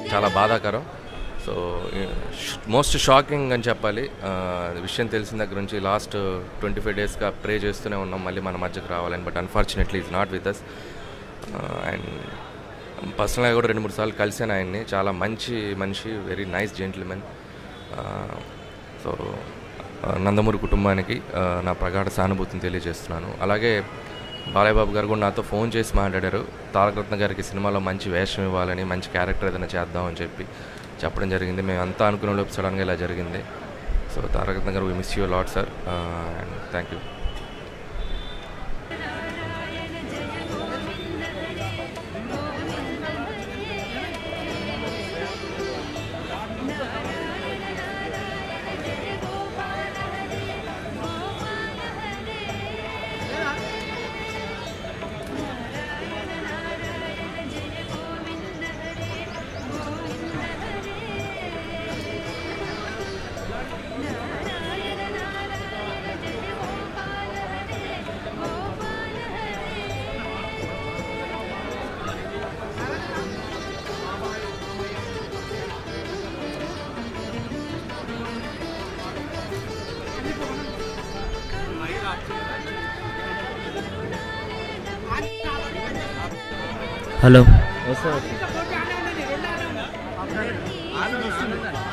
చాలా బాధాకరం so most shocking అని చెప్పాలి ఆ, విషయం తెలిసిన దగ్గర నుంచి లాస్ట్ ట్వంటీ ఫైవ్ డేస్గా ప్రే చేస్తూనే ఉన్నాం మళ్ళీ మన మధ్యకు రావాలని but unfortunately is not with us and పర్సనల్గా కూడా రెండు మూడు సార్లు కలిసాను ఆయన్ని చాలా మంచి మనిషి వెరీ నైస్ జెంటిల్మెన్ సో ఆ, నందమూరి కుటుంబానికి ఆ, నా ప్రగాఢ సానుభూతిని తెలియజేస్తున్నాను అలాగే బాలయ్య బాబు గారు కూడా నాతో ఫోన్ చేసి మాట్లాడారు తారకరత్న గారికి సినిమాలో మంచి వేషం ఇవ్వాలని మంచి క్యారెక్టర్ ఏదైనా చేద్దామని చెప్పి చెప్పడం జరిగింది మేము అంతా అనుకున్న లోపు సడన్గా ఇలా జరిగింది so Tarakaratna garu we miss you lot sir and thank you hello వస్తా